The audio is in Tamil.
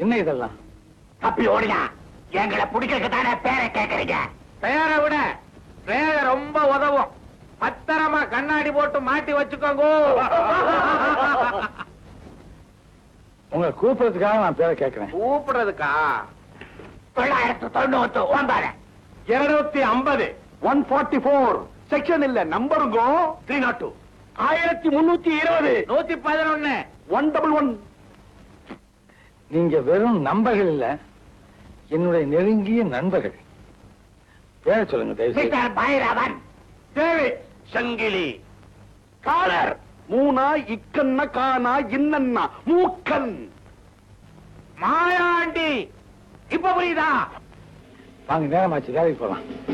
என்ன இதெல்லாம் தப்பி ஓடினா எங்களை பிடிக்கிறதுக்கு தானே பேரை கேக்குறீங்க பேரை விட பேரை ரொம்ப உதவும் பத்திரமா கண்ணாடி போட்டு மாட்டி வச்சுக்கோங்க உங்களை கூப்பிடுறதுக்காக நான் பேரை கேட்கிறேன் கூப்பிடுறதுக்கா தொள்ளாயிரத்து தொண்ணூத்து ஒன்பது இருநூத்தி ஐம்பது ஒன் ஃபார்ட்டி ஃபோர் செக்ஷன் இல்ல நம்பருங்க த்ரீ நாட் டூ ஆயிரத்தி முன்னூத்தி இருபது நூத்தி பதினொன்னு ஒன் டபுள் ஒன் நீங்க வெறும் நண்பர்கள் இல்ல என்னுடைய நெருங்கிய நண்பர்கள் பேரை சொல்லுங்க தயவு செய்து. Mister Bhairavan David Sankili caller மூணா இக்கண்ண கானா இன்னன்னா மூக்கன் மாயாண்டி இப்ப புரியுதா வாங்க நேரமாச்சு வேலைக்கு போலாம்